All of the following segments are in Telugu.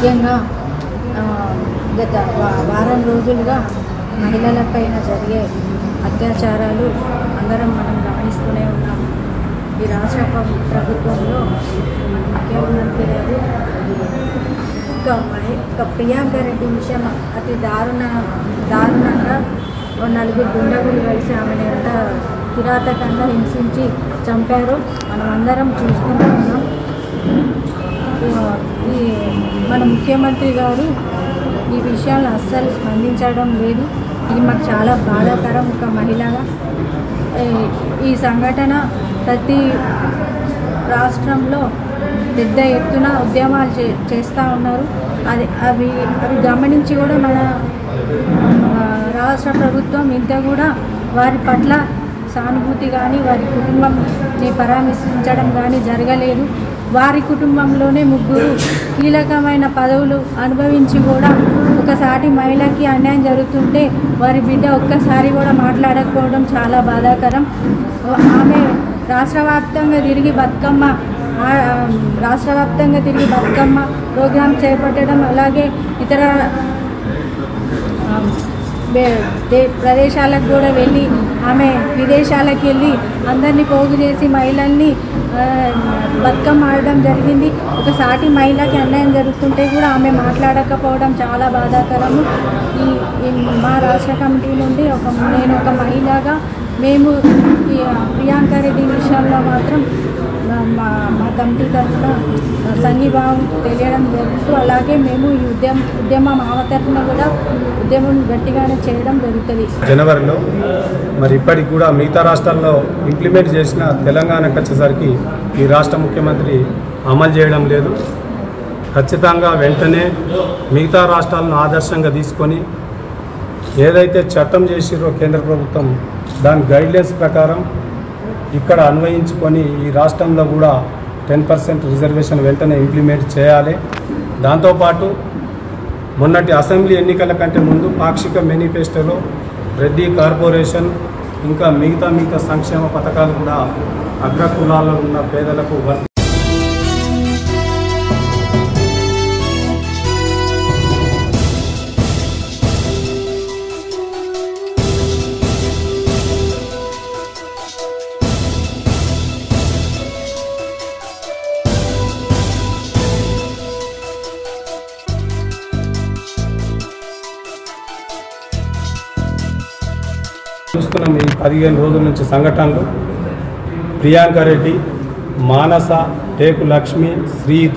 ముఖ్యంగా ఆ, గత వా- వారం రోజులుగా మహిళలపైన జరిగే అత్యాచారాలు అందరం మనం గమనిస్తూనే ఉన్నాం ఈ రాష్ట్ర ప్ర- ప్రభుత్వంలో ముఖ్యమంత్రి గారు ఒక మహి- ఒక ప్రియాంక రెడ్డి విషయం అతి దారుణ దారుణంగా ఓ నలుగురు గుండగులు కలిసి ఆమెను ఎంత కిరాతకంగా హింసించి చంపారో మనం అందరం చూస్తూనే ఉన్నాం ఈ మన ముఖ్యమంత్రి గారు ఈ విషయాలను అస్సలు స్పందించడం లేదు ఇది మాకు చాలా బాధాకరం ఒక మహిళగా ఈ- ఈ సంఘటన ప్రతి రాష్ట్రంలో పెద్ద ఎత్తున ఉద్యమాలు చే చేస్తూ ఉన్నారు అది అవి అవి గమనించి కూడా మన ఆ, రాష్ట్ర ప్రభుత్వం ఇంత కూడా వారి పట్ల సానుభూతి కానీ వారి కుటుంబంని పరామర్శించడం కానీ జరగలేదు వారి కుటుంబంలోనే ముగ్గురు కీలకమైన పదవులు అనుభవించి కూడా ఒకసారి మహిళకి అన్యాయం జరుగుతుంటే వారి బిడ్డ ఒక్కసారి కూడా మాట్లాడకపోవడం చాలా బాధాకరం ఆమె రాష్ట్ర వ్యాప్తంగా తిరిగి బతుకమ్మ ఆ, రాష్ట్ర వ్యాప్తంగా తిరిగి బతుకమ్మ ప్రోగ్రాం చేపట్టడం అలాగే ఇతర ఆ, బే- దే- ప్రదేశాలకు కూడా వెళ్ళి ఆమె విదేశాలకు వెళ్ళి అందరినీ పోగు చేసి మహిళల్ని ఆ, బతుకమ్మ ఆడడం జరిగింది ఒక సాటి మహిళకి అన్యాయం జరుగుతుంటే కూడా ఆమె మాట్లాడకపోవడం చాలా బాధాకరము ఈ ఈ మా రాష్ట్ర కమిటీ నుండి ఒక నేను ఒక మహిళగా మేము ఈ ప్రియాంక రెడ్డి విషయంలో మాత్రం మా- మా మా కమిటీ తరఫున సంఘీభావం తెలియడం జరుగుతూ అలాగే మేము ఈ ఉద్యమ ఉద్యమం ఆమె తరఫున కూడా ఉద్యమం గట్టిగానే చేయడం జరుగుతుంది జనవరిలో మరి ఇప్పటికి కూడా మిగతా రాష్ట్రాల్లో ఇంప్లిమెంట్ చేసిన తెలంగాణకు వచ్చేసరికి ఈ రాష్ట్ర ముఖ్యమంత్రి అమలు చేయడం లేదు ఖచ్చితంగా వెంటనే మిగతా రాష్ట్రాలను ఆదర్శంగా తీసుకొని ఏదైతే చట్టం చేసిరో కేంద్ర ప్రభుత్వం దాని గైడ్లైన్స్ ప్రకారం ఇక్కడ అన్వయించుకొని ఈ రాష్ట్రంలో కూడా టెన్ పర్సెంట్ రిజర్వేషన్ వెంటనే ఇంప్లిమెంట్ చేయాలి దాంతోపాటు మొన్నటి అసెంబ్లీ ఎన్నికల కంటే ముందు పాక్షిక మేనిఫెస్టోలో రెడ్డి కార్పొరేషన్ ఇంకా మిగతా మిగతా సంక్షేమ పథకాలు కూడా అగ్ర కులాల్లో ఉన్న పేదలకు వర్తి చూస్తున్నాం ఈ పదిహేను రోజుల నుంచి సంఘటనలు ప్రియాంక రెడ్డి మానస టేకు లక్ష్మి శ్రీత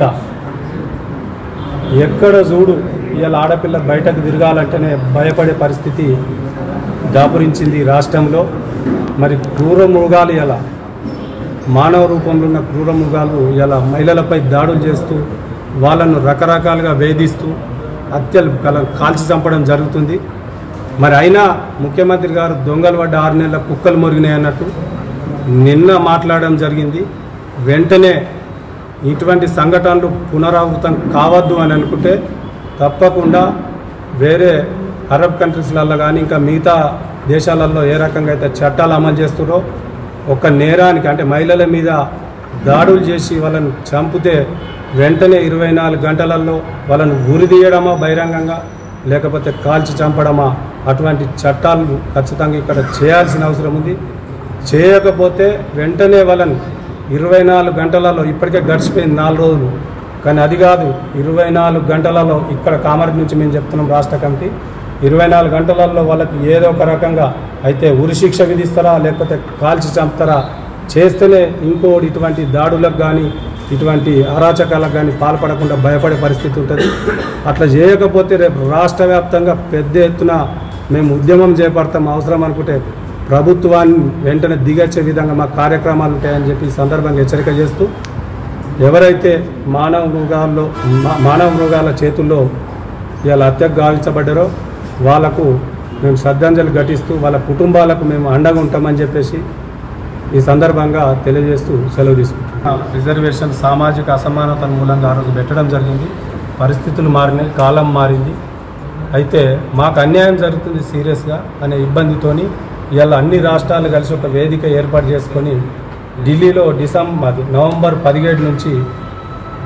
ఎక్కడ చూడు ఇవాళ ఆడపిల్ల బయటకు తిరగాలంటేనే భయపడే పరిస్థితి దాపురించింది ఈ రాష్ట్రంలో మరి క్రూర మృగాలు ఇలా మానవ రూపంలో ఉన్న క్రూర మృగాలు ఇలా మహిళలపై దాడులు చేస్తూ వాళ్ళను రకరకాలుగా వేధిస్తూ హత్యలు కల కాల్చి చంపడం జరుగుతుంది మరి అయినా ముఖ్యమంత్రి గారు దొంగలు పడ్డ ఆరు నెలల కుక్కలు మొరిగినాయి అన్నట్టు నిన్న మాట్లాడడం జరిగింది వెంటనే ఇటువంటి సంఘటనలు పునరావృతం కావద్దు అని అనుకుంటే తప్పకుండా వేరే అరబ్ కంట్రీస్లలో కానీ ఇంకా మిగతా దేశాలలో ఏ రకంగా అయితే చట్టాలు అమలు చేస్తున్నారో ఒక నేరానికి అంటే మహిళల మీద దాడులు చేసి వాళ్ళని చంపితే వెంటనే ఇరవై నాలుగు గంటలలో వాళ్ళను ఉరిదీయడమా బహిరంగంగా లేకపోతే కాల్చి చంపడమా అటువంటి చట్టాలు ఖచ్చితంగా ఇక్కడ చేయాల్సిన అవసరం ఉంది చేయకపోతే వెంటనే వాళ్ళని ఇరవై నాలుగు గంటలలో ఇప్పటికే గడిచిపోయింది నాలుగు రోజులు కానీ అది కాదు ఇరవై నాలుగు గంటలలో ఇక్కడ కామారెడ్డి నుంచి మేము చెప్తున్నాం రాష్ట్ర కమిటీ ఇరవై నాలుగు గంటలలో వాళ్ళకి ఏదో ఒక రకంగా అయితే ఉరి శిక్ష విధిస్తారా లేకపోతే కాల్చి చంపుతారా చేస్తేనే ఇంకోటి ఇటువంటి దాడులకు కానీ ఇటువంటి అరాచకాలకు కానీ పాల్పడకుండా భయపడే పరిస్థితి ఉంటుంది అట్లా చేయకపోతే రేపు రాష్ట్ర వ్యాప్తంగా పెద్ద ఎత్తున మేము ఉద్యమం చేపడతాం అవసరం అనుకుంటే ప్రభుత్వాన్ని వెంటనే దిగచ్చే విధంగా మా కార్యక్రమాలు ఉంటాయని చెప్పి ఈ సందర్భంగా హెచ్చరిక చేస్తూ ఎవరైతే మానవ మృగాల్లో మా- మానవ మృగాల చేతుల్లో ఇలా హత్యకు గావించబడ్డారో వాళ్లకు మేము శ్రద్ధాంజలి ఘటిస్తూ వాళ్ళ కుటుంబాలకు మేము అండగా ఉంటామని చెప్పేసి ఈ సందర్భంగా తెలియజేస్తూ సెలవు తీసుకుంటున్నాం రిజర్వేషన్ సామాజిక అసమానత మూలంగా ఆ రోజు పెట్టడం జరిగింది పరిస్థితులు మారినాయి కాలం మారింది అయితే మాకు అన్యాయం జరుగుతుంది సీరియస్గా అనే ఇబ్బందితోని ఇవాళ అన్ని రాష్ట్రాలు కలిసి ఒక వేదిక ఏర్పాటు చేసుకొని ఢిల్లీలో డిసెంబర్ అది నవంబర్ పదిహేడు నుంచి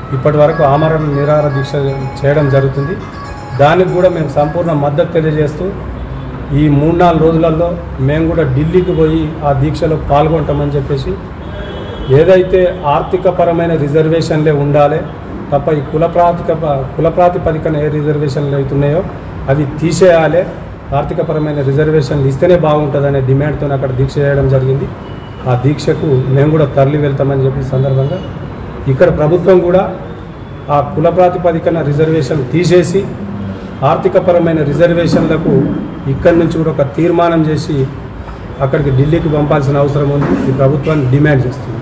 ఇప్పటి వరకు ఆమరణ నిరాహార దీక్ష చేయడం జరుగుతుంది దానికి కూడా మేము సంపూర్ణ మద్దతు తెలియజేస్తూ ఈ మూడు నాలుగు రోజులలో మేము కూడా ఢిల్లీకి పోయి ఆ దీక్షలో పాల్గొంటామని చెప్పేసి ఏదైతే ఆర్థికపరమైన రిజర్వేషన్లే ఉండాలి తప్ప ఈ కుల ప్రాతిక కుల ప్రాతిపదికన ఏ రిజర్వేషన్లు అవుతున్నాయో అవి తీసేయాలి ఆర్థికపరమైన రిజర్వేషన్లు ఇస్తేనే బాగుంటుందనే డిమాండ్తో అక్కడ దీక్ష చేయడం జరిగింది ఆ దీక్షకు మేము కూడా తరలి వెళ్తామని చెప్పి సందర్భంగా ఇక్కడ ప్రభుత్వం కూడా ఆ కుల ప్రాతిపదికన రిజర్వేషన్ తీసేసి ఆర్థికపరమైన రిజర్వేషన్లకు ఇక్కడి నుంచి కూడా ఒక తీర్మానం చేసి అక్కడికి ఢిల్లీకి పంపాల్సిన అవసరం ఉంది ఈ ప్రభుత్వాన్ని డిమాండ్ చేస్తుంది